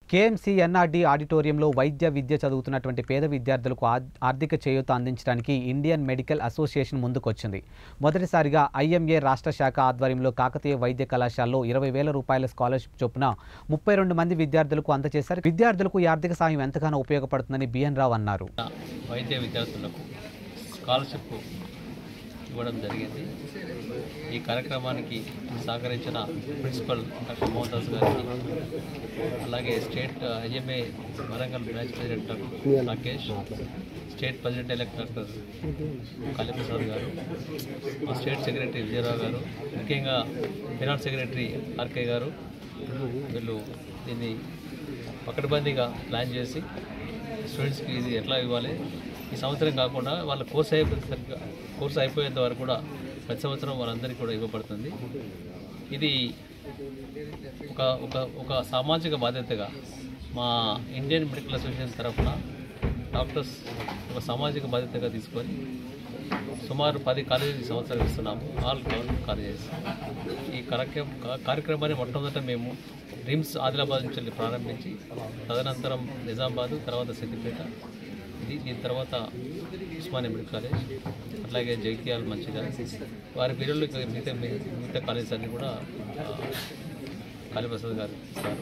KMC ఎన్ఆర్డి ఆడిటోరియంలో వైద్య విద్య చదువుతున్నటువంటి పేద విద్యార్థులకు ఆ- ఆర్థిక చేయూత అందించడానికి ఇండియన్ మెడికల్ అసోసియేషన్ ముందుకొచ్చింది మొదటిసారిగా ఐఎంఏ రాష్ట్ర శాఖ ఆధ్వర్యంలో కాకతీయ వైద్య కళాశాలలో ఇరవై వేల రూపాయల స్కాలర్షిప్ చొప్పున ముప్పై రెండు మంది విద్యార్థులకు అందజేశారు విద్యార్థులకు ఈ ఆర్థిక సాయం ఎంతగానో ఉపయోగపడుతుందని బిఎన్ రావు అన్నారు వైద్య విద్యార్థులకు స్కాలర్షిప్ ఇవ్వడం జరిగింది ఈ కార్యక్రమానికి సహకరించిన ప్రిన్సిపల్ డాక్టర్ మోహన్దాస్ గారికి అలాగే state IMA Warangal branch president doctor Rakesh state president elect doctor Kaliprasad garu మా స్టేట్ సెక్రటరీ విజయరావు గారు ముఖ్యంగా ఫినాన్స్ సెక్రటరీ ఆర్కే గారు వీళ్ళు దీన్ని పకడ్బందీగా ప్లాన్ చేసి స్టూడెంట్స్కి ఇది ఎట్లా ఇవ్వాలి ఈ సంవత్సరం కాకుండా వాళ్ళ కోర్స్ అయిపోయేంత కోర్స్ అయిపోయేంత వరకు కూడా ప్రతి సంవత్సరం వాళ్ళందరికీ కూడా ఇవ్వబడుతుంది ఇది ఒక ఒక ఒక సామాజిక బాధ్యతగా మా ఇండియన్ మెడికల్ అసోసియేషన్ తరఫున డాక్టర్స్ ఒక సామాజిక బాధ్యతగా తీసుకొని సుమారు పది కాలేజీలు ఈ సంవత్సరం ఇస్తున్నాము ఆల్ గవర్నమెంట్ కాలేజెస్ ఈ కార్యక్రమం కార్యక్రమాన్ని మొట్టమొదట మేము రిమ్స్ ఆదిలాబాద్ నుంచి వెళ్ళి ప్రారంభించి తదనంతరం నిజామాబాద్ తర్వాత సిద్దిపేట ఇది దీని తర్వాత ఉస్మానియా మెడికల్ కాలేజ్ అట్లాగే జైత్యాల్ మంచిగా వారి పీరియడ్లో ఇక మిగతా మిగతా కాలేజెస్ అన్నీ కూడా ఆ, కాళీప్రసాద్ గారు ఇస్తారు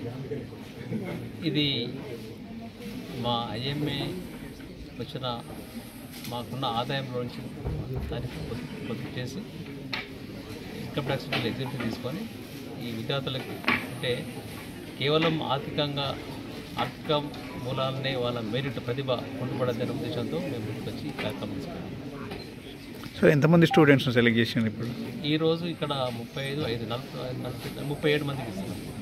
ఇది మా ఐఎంఏ వచ్చిన మాకున్న ఆదాయంలో నుంచి దాన్ని పొదుపు పొదుపు చేసి ఇన్కమ్ ట్యాక్స్ ఎగ్జిబిషన్ తీసుకొని ఈ విద్యార్థులకి అంటే కేవలం ఆర్థికంగా ఆర్థిక మూలాలనే వాళ్ళ మెరిట్ ప్రతిభ పొందుపడదనే ఉద్దేశంతో మేము ముందుకు వచ్చి ఈ కార్యక్రమం తీసుకున్నాం సో ఎంతమంది స్టూడెంట్స్ని సెలెక్ట్ చేసిండ్రు ఇప్పుడు ఈ రోజు ఇక్కడ ముప్పై ఐదు ఐదు నలభై నలభై ముప్పై ఏడు మందికి ఇస్తున్నాం